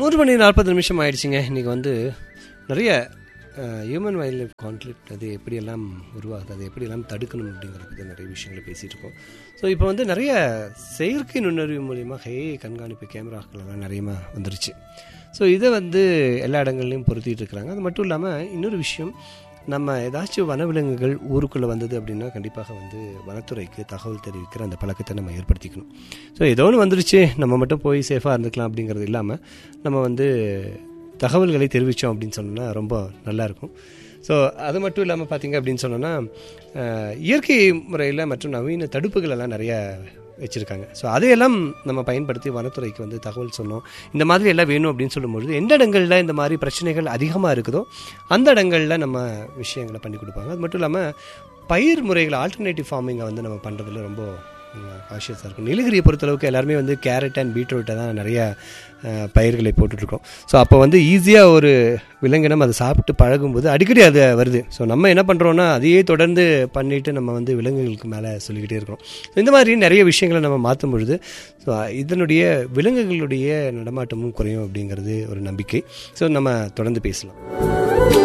மூன்று மணி நாற்பது நிமிஷம் ஆயிடுச்சுங்க இன்றைக்கி வந்து நிறைய ஹியூமன் வைல்ட் லைஃப் கான்ஃப்ளிக்ட் அது எப்படியெல்லாம் உருவாகுது அதை எப்படியெல்லாம் தடுக்கணும் அப்படிங்கிறத பற்றி நிறைய விஷயங்களை பேசிகிட்டு இருக்கோம் ஸோ இப்போ வந்து நிறைய செயற்கை நுண்ணறிவு மூலிமா ஹே கண்காணிப்பு கேமராக்கள் எல்லாம் நிறைய வந்துருச்சு ஸோ இதை வந்து எல்லா இடங்கள்லையும் பொருத்திட்டு இருக்கிறாங்க அது மட்டும் இல்லாமல் இன்னொரு விஷயம் நம்ம ஏதாச்சும் வனவிலங்குகள் ஊருக்குள்ளே வந்தது அப்படின்னா கண்டிப்பாக வந்து வனத்துறைக்கு தகவல் தெரிவிக்கிற அந்த பழக்கத்தை நம்ம ஏற்படுத்திக்கணும் ஸோ ஏதோ ஒன்று வந்துருச்சு நம்ம மட்டும் போய் சேஃபாக இருந்துக்கலாம் அப்படிங்கிறது இல்லாமல் நம்ம வந்து தகவல்களை தெரிவித்தோம் அப்படின்னு சொன்னோன்னா ரொம்ப நல்லாயிருக்கும் ஸோ அது மட்டும் இல்லாமல் பார்த்தீங்க அப்படின்னு சொன்னோன்னா அஹ், இயற்கை முறையில் மற்றும் நவீன தடுப்புகள் எல்லாம் நிறைய வச்சுருக்காங்க ஸோ அதையெல்லாம் நம்ம பயன்படுத்தி வனத்துறைக்கு வந்து தகவல் சொன்னோம் இந்த மாதிரி எல்லாம் வேணும் அப்படின்னு சொல்லும்பொழுது எந்த இடங்களில் இந்த மாதிரி பிரச்சனைகள் அதிகமாக இருக்குதோ அந்த இடங்களில் நம்ம விஷயங்களை பண்ணி கொடுப்பாங்க அது மட்டும் இல்லாமல் பயிர் முறைகள் ஆல்டர்னேட்டிவ் ஃபார்மிங்கை வந்து நம்ம பண்ணுறதுல ரொம்ப காஷியஸாக இருக்கும் நீலகிரியை பொறுத்தளவுக்கு எல்லாருமே வந்து கேரட் அண்ட் பீட்ரூட்டை தான் நிறைய அஹ், பயிர்களை போட்டுட்ருக்கோம் ஸோ அப்போ வந்து ஈஸியாக ஒரு விலங்கினம் அதை சாப்பிட்டு பழகும்போது அடிக்கடி அது வருது ஸோ நம்ம என்ன பண்ணுறோன்னா அதையே தொடர்ந்து பண்ணிட்டு நம்ம வந்து விலங்குகளுக்கு மேலே சொல்லிக்கிட்டே இருக்கிறோம் ஸோ இந்த மாதிரி நிறைய விஷயங்களை நம்ம மாற்றும் பொழுது ஸோ இதனுடைய விலங்குகளுடைய நடமாட்டமும் குறையும் அப்படிங்கிறது ஒரு நம்பிக்கை ஸோ நம்ம தொடர்ந்து பேசலாம்